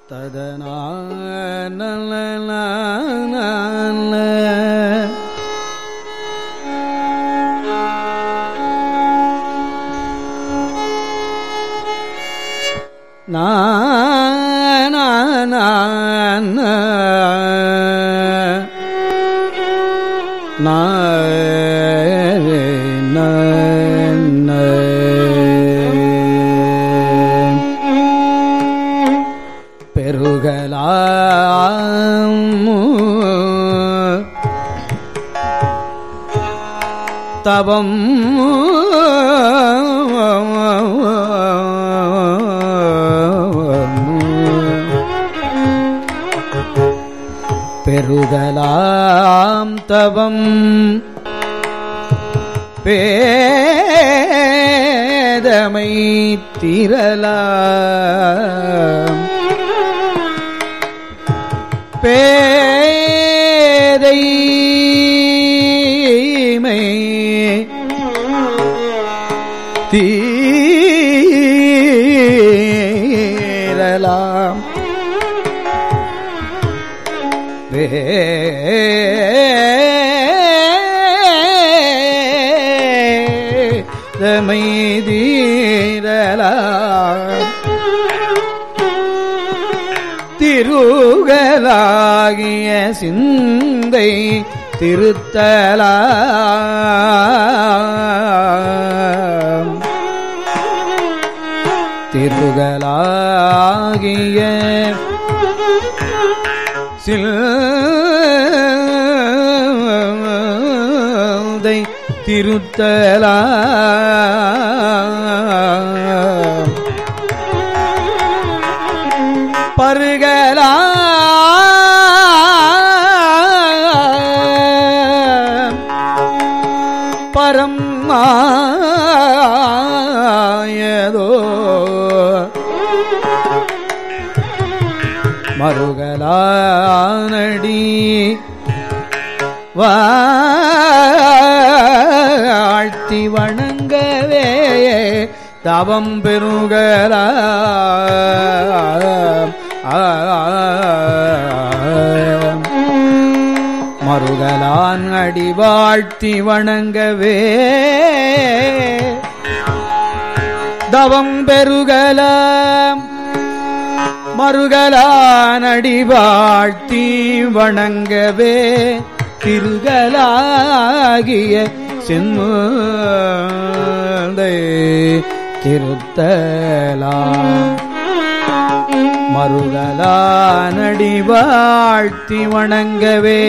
ததனா பெருகலாம் தவம் பெருகலாம் தவம் பேதமை திரலாம் பேதைமை தீரலாம் பேதமை தீரலாம் திருகலாகிய சிந்தை திருத்தலாம் திருகலாகிய சிந்தை திருத்தலாம் பருகலா பரம் மாயதோ மருகலானடி வாழ்த்தி வணங்கவே தவம் பெருகலா மருகலான் அடி வாழ்த்தி வணங்கவே தவம் பெருகலாம் மருகலானடி வாழ்த்தி வணங்கவே திருகலாகிய சென்முதை திருத்தலாம் மருகலானடி வாழ்த்தி வணங்கவே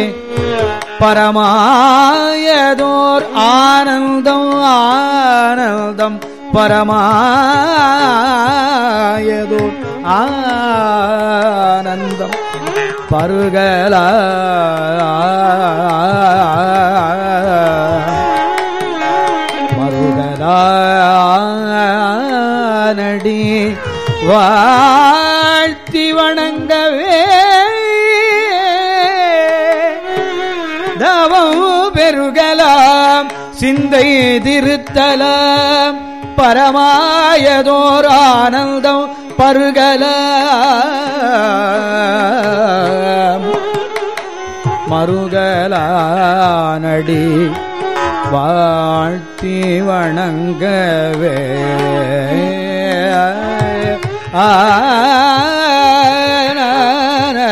பரமாயதோர் ஆனந்தம் ஆனந்தம் பரமாயதோர் ஆனந்தம் பருகலா மருகலானடி வாழ்த்தி வணங்கவே தவம் பெருகலாம் சிந்தை திருத்தலாம் பரமாயதோர் ஆனந்தம் பருகலாம் மருகலானடி வாழ்த்தி வணங்கவே ஆன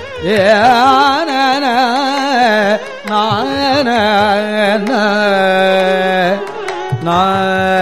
ஏன நான